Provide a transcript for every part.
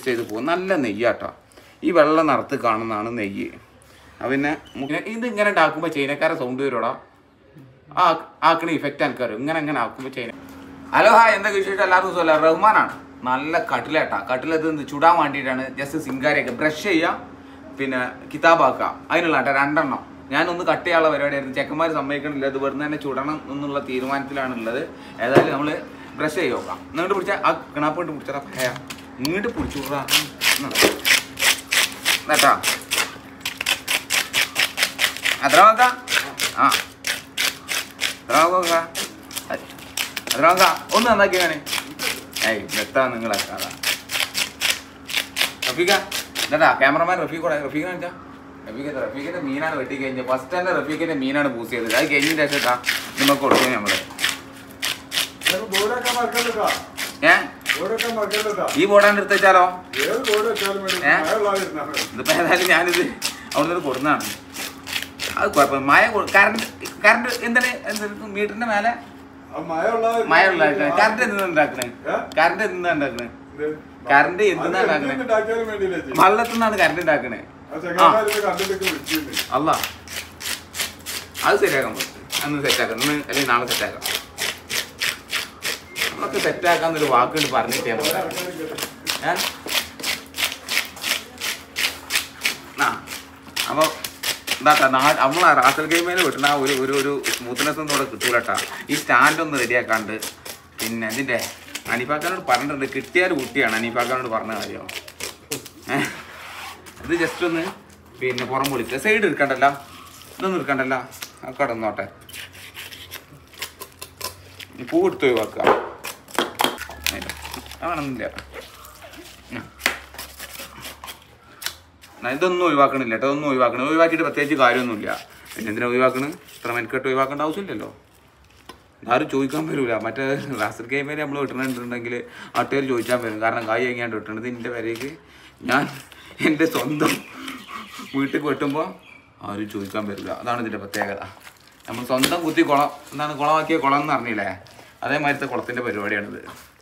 Adjust ചെയ്ത് പോകും നല്ല നെയ്യാട്ടോ ഈ വെള്ള നിറത്ത് കാണുന്നതാണ് നെയ്യ് അത് പിന്നെ മു- ഇത് ഇങ്ങനെ ഉണ്ടാക്കുമ്പോൾ ചൈനക്കാരെ സൗണ്ട് വരുമോടാ ആ ആക്കണ ഇഫക്റ്റ് എനിക്കറിയും ഇങ്ങനെ ഇങ്ങനെ ആക്കുമ്പോൾ ചൈന ഹലോ ഹായ് എന്തൊക്കെ വിശേഷം എല്ലാവർക്കും സുഖം റഹ്മാനാണ് നല്ല കട്ടിലേട്ടാ കട്ടിലത്ത് നിന്ന് ചുടാൻ വേണ്ടിയിട്ടാണ് ജസ്റ്റ് സിംഗാരിയൊക്കെ ബ്രഷ് ചെയ്യുക പിന്നെ കിതാബാക്കുക അതിനുള്ള കേട്ടോ രണ്ടെണ്ണം ഞാനൊന്ന് കട്ട് ചെയ്യാനുള്ള പരിപാടിയായിരുന്നു ചെക്കന്മാർ സമ്മതിക്കണില്ല ഇത് വെറുതെ തന്നെ ചുടണം എന്നുള്ള തീരുമാനത്തിലാണ് ഉള്ളത് ഏതായാലും നമ്മൾ ബ്രഷ് ചെയ്ത് നോക്കാം എന്നിട്ട് പിടിച്ചാൽ ആ കിണാപ്പ് കൊണ്ട് പിടിച്ചാൽ ഭയ ഇങ്ങോട്ട് പിടിച്ചു വിടാ കേട്ടാ എത്ര നോക്കാം ആ എത്ര നോക്കാം എത്ര നോക്കാം ഒന്ന് നന്നാക്കിയാണ് ഏയ് എത്താ നിങ്ങളെ കഥ റഫീഖ എന്താ ക്യാമറമാൻ റഫീഖ് കൂടെ റഫീഖ് കാണിച്ചാ റഫീഖ് റഫീഖിന്റെ മീനാണ് വെട്ടി കഴിഞ്ഞത് ഫസ്റ്റ് തന്നെ റഫീഖിന്റെ മീനാണ് പൂസ് ചെയ്തത് അത് കഴിഞ്ഞ ശേഷം നമുക്ക് കൊടുക്കും നമ്മള് ബോർഡൊക്കെ മറക്കണ്ടോ ഏ ബോർഡൊക്കെ മറക്കണ്ടോ ഈ ബോർഡാണ് എടുത്ത് വെച്ചാലോ ഏത് ബോർഡ് വെച്ചാലും വേണ്ടി ഏ? മഴയുള്ളതായിരുന്നാ മതി. ഇതിപ്പോ ഏതായാലും ഞാനിത് അവിടെ നിന്ന് കൊടുന്നതാണ് അത് കുഴപ്പം മഴ കറണ്ട് കറണ്ട് എന്താണ് എന്താണ് മീറ്ററിന്റെ മേലെ ആ മഴയുള്ളതായിരുന്നു. മഴ ഉണ്ടാക്കണേ കറണ്ട് എന്തിനാ ഉണ്ടാക്കണേ ഏ? കറണ്ട് എന്തിനാ ഉണ്ടാക്കണേ ഇത് കറണ്ട് എന്തിനാ അത് ഉണ്ടാക്കണേ എന്തിന് ഉണ്ടാക്കിയാലും വേണ്ടിയില്ല ചേച്ചി. വെള്ളത്തിൽ നിന്നാണ് കറണ്ട് ഉണ്ടാക്കണേ ആ ചെങ്ങന്മാരൊക്കെ കണ്ടിട്ടൊക്കെ വിളിച്ചിട്ടുണ്ട്. അല്ല അത് ശരിയാക്കാൻ പറ്റും അന്ന് സെറ്റാക്കാം ഇന്ന് അല്ലെങ്കിൽ നാളെ സെറ്റാക്കാം നമ്മളൊക്കെ സെറ്റാക്കാന്നൊരു വാക്കുകൊണ്ട് പറഞ്ഞിട്ടേ മതി. ഏ? ആ അപ്പോൾ എന്താ നാ നമ്മളെ റാസൽ ഗെയിമേൽ കിട്ടുന്ന ആ ഒരു ഒരു ഒരു സ്മൂത്ത്നെസ് ഒന്നും ഇവിടെ കിട്ടൂലട്ടാ ഈ സ്റ്റാൻഡ് ഒന്ന് റെഡിയാക്കാണ്ട് പിന്നെ ഇതിൻ്റെ അനിപ്പാക്കാനോട് പറഞ്ഞിട്ടുണ്ട് കിട്ടിയാൽ കുട്ടിയാണ് അനിപ്പാക്കാനോട് പറഞ്ഞ കാര്യം ഏ ഇത് ജസ്റ്റ് ഒന്ന് പിന്നെ പുറം പൊളിക്കുക സൈഡ് എടുക്കണ്ടല്ല ഇതൊന്നും എടുക്കണ്ടല്ല ആ കടന്നോട്ടെ ഈ പൂ എടുത്ത് ഒഴിവാക്കുക അതിന്റെ. അത് വേണമെന്നില്ല ഉം. എന്നാ ഇതൊന്നും ഒഴിവാക്കണില്ല കേട്ടോ ഇതൊന്നും ഒഴിവാക്കണം ഒഴിവാക്കിയിട്ട് പ്രത്യേകിച്ച് കാര്യമൊന്നുമില്ല പിന്നെ എന്തിനാ ഒഴിവാക്കണ് ഇത്ര മെനക്കെട്ട് ഒഴിവാക്കേണ്ട ആവശ്യമില്ലല്ലോ ആരും ചോദിക്കാൻ വരില്ല മറ്റേ റാസൽ ഗെയിമിൽ നമ്മൾ കിട്ടണമെന്നുണ്ടെങ്കിൽ ആട്ടുകാർ ചോദിച്ചാൽ വരും കാരണം കായ് കഴിഞ്ഞാണ്ട് കിട്ടണത് എൻ്റെ വരേക്ക് ഞാൻ എൻ്റെ സ്വന്തം വീട്ടിൽ വെട്ടുമ്പോൾ ആരും ചോദിക്കാൻ വരില്ല അതാണ് ഇതിൻ്റെ പ്രത്യേകത നമ്മൾ സ്വന്തം കുത്തി കുളം എന്താണ് കുളമാക്കിയ കുളം എന്ന് പറഞ്ഞില്ലേ അതേമാതിരത്തെ കുളത്തിൻ്റെ പരിപാടിയാണിത്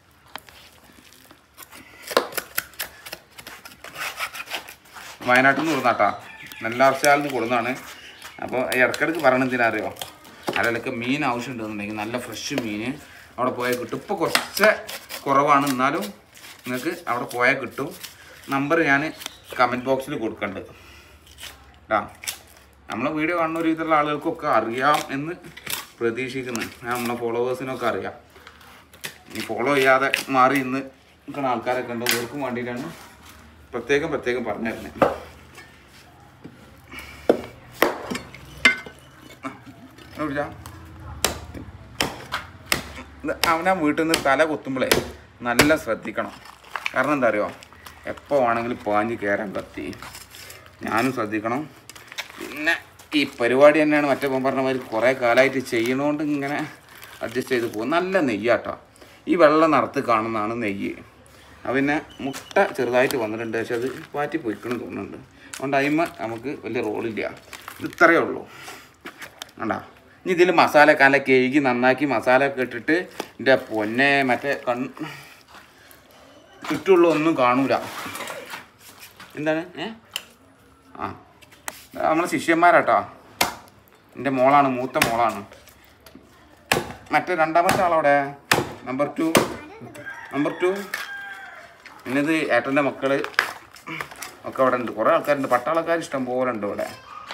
വയനാട്ടിൽ നിന്ന് കൊടുന്നാട്ടാ നല്ല ആർച്ചാലിൽ നിന്ന് കൊടുന്നാണ് അപ്പോൾ ഇടയ്ക്കിടയ്ക്ക് പറയണത് എന്തിനാ അറിയോ അതിലൊക്കെ മീൻ ആവശ്യമുണ്ടെന്നുണ്ടെങ്കിൽ നല്ല ഫ്രഷ് മീൻ അവിടെ പോയാൽ കിട്ടും ഇപ്പോൾ കുറച്ച് കുറവാണ് എന്നാലും നിങ്ങൾക്ക് അവിടെ പോയാൽ കിട്ടും നമ്പർ ഞാൻ കമൻറ്റ് ബോക്സിൽ കൊടുക്കുന്നുണ്ട് കേട്ടാ നമ്മളെ വീഡിയോ കാണുന്ന ഒരു വിധമുള്ള ആളുകൾക്കൊക്കെ അറിയാം എന്ന് പ്രതീക്ഷിക്കുന്നു നമ്മളെ ഫോളോവേഴ്സിനൊക്കെ അറിയാം ഈ ഫോളോ ചെയ്യാതെ മാറി ഇന്ന് നിൽക്കുന്ന ആൾക്കാരൊക്കെ ഉണ്ട് അവർക്കും വേണ്ടിയിട്ടാണ് പ്രത്യേകം പ്രത്യേകം പറഞ്ഞു തരുന്നത് പിടിച്ചാ അവനാ വീട്ടിൽ നിന്ന് തല കുത്തുമ്പോഴേ നല്ല ശ്രദ്ധിക്കണം കാരണം എന്താ അറിയോ എപ്പോൾ വേണമെങ്കിലും പാഞ്ഞ് കയറാൻ കത്തി ഞാനും ശ്രദ്ധിക്കണം പിന്നെ ഈ പരിപാടി തന്നെയാണ് മറ്റേ ഇപ്പം പറഞ്ഞ മാതിരി കുറേ കാലമായിട്ട് ചെയ്യണോണ്ട് ഇങ്ങനെ അഡ്ജസ്റ്റ് ചെയ്ത് പോകും നല്ല നെയ്യാട്ടോ ഈ വെള്ള നിറത്ത് കാണുന്നതാണ് നെയ്യ് അത് പിന്നെ മുട്ട ചെറുതായിട്ട് വന്നിട്ടുണ്ട് പക്ഷെ അത് പാറ്റി പൊയ്ക്കണം തോന്നുന്നുണ്ട് അതുകൊണ്ട് അതിന്മ നമുക്ക് വലിയ റോളില്ല ഇത് ഇത്രയേ ഉള്ളൂ കണ്ടാ ഇനി ഇതിൽ മസാല കാല കേകി നന്നാക്കി മസാല ഒക്കെ ഇട്ടിട്ട് എൻ്റെ പൊന്നെ മറ്റേ കൺ ചുറ്റുള്ള ഒന്നും കാണൂല എന്താണ് ഏ ആ നമ്മളെ ശിഷ്യന്മാരാട്ടോ എൻ്റെ മോളാണ് മൂത്ത മോളാണ് മറ്റേ രണ്ടാമത്തെ ആളവിടെ നമ്പർ ടു നമ്പർ ടു പിന്നിത് ഏട്ടൻ്റെ മക്കള് ഒക്കെ അവിടെ ഉണ്ട് കുറേ ആൾക്കാരുണ്ട് പട്ടാളക്കാർ ഇഷ്ടം പോലെ ഉണ്ട് ഇവിടെ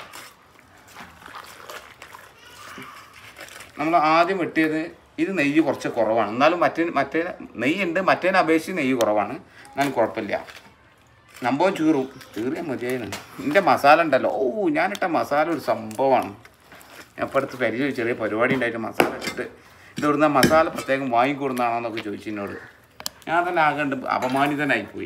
നമ്മൾ ആദ്യം വെട്ടിയത് ഇത് നെയ്യ് കുറച്ച് കുറവാണ് എന്നാലും മറ്റേ മറ്റേ നെയ്യുണ്ട് മറ്റേനെ അപേക്ഷിച്ച് നെയ്യ് കുറവാണ് എന്നാലും കുഴപ്പമില്ല സംഭവം ചീറും ചീറിയാൽ മതിയായിരുന്നു എൻ്റെ മസാല ഉണ്ടല്ലോ ഓ ഞാനിട്ട മസാല ഒരു സംഭവമാണ് ഞാൻ ഇപ്പോൾ അടുത്ത് പരിചയം ചെറിയ പരിപാടി ഉണ്ടായിട്ട് മസാല ഇട്ടിട്ട് ഇത് ഇവിടുന്ന് മസാല പ്രത്യേകം വാങ്ങിക്കൊടുന്നാണോ എന്നൊക്കെ ചോദിച്ചു എന്നോട് ഞാൻ തന്നെ ആകണ്ട് അപമാനിതനായിപ്പോയി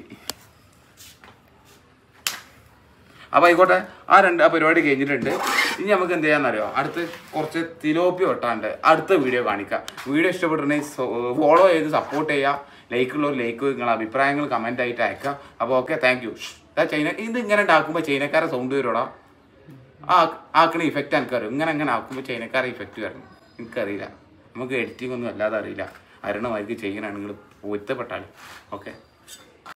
അപ്പോൾ ആയിക്കോട്ടെ ആ രണ്ട് ആ പരിപാടി കഴിഞ്ഞിട്ടുണ്ട് ഇനി നമുക്ക് എന്ത് ചെയ്യാന്നറിയോ അടുത്ത് കുറച്ച് തിലോപ്പി വെട്ടാണ്ട് അടുത്ത വീഡിയോ കാണിക്കാം വീഡിയോ ഇഷ്ടപ്പെട്ടിട്ടുണ്ടെങ്കിൽ ഫോളോ ചെയ്ത് സപ്പോർട്ട് ചെയ്യുക ലൈക്കുള്ളവർ ലൈക്ക് നിങ്ങളുടെ അഭിപ്രായങ്ങൾ കമൻ്റ് ആയിട്ട് അയക്കുക അപ്പോൾ ഓക്കെ താങ്ക് യു ചൈന ഇത് ഇങ്ങനെ ഉണ്ടാക്കുമ്പോൾ ചൈനക്കാരെ സൗണ്ട് വരുമോടാ ആ ആക്കണ ഇഫക്റ്റ് എനിക്കറിയും ഇങ്ങനെ അങ്ങനെ ആക്കുമ്പോൾ ചൈനക്കാരെ ഇഫക്റ്റ് വരണം എനിക്കറിയില്ല നമുക്ക് എഡിറ്റിംഗ് ഒന്നും അല്ലാതെ അറിയില്ല അരുണമാർക്ക് ചെയ്യാനാണ് നിങ്ങൾ പൊരുത്തപ്പെട്ടാൽ ഓക്കെ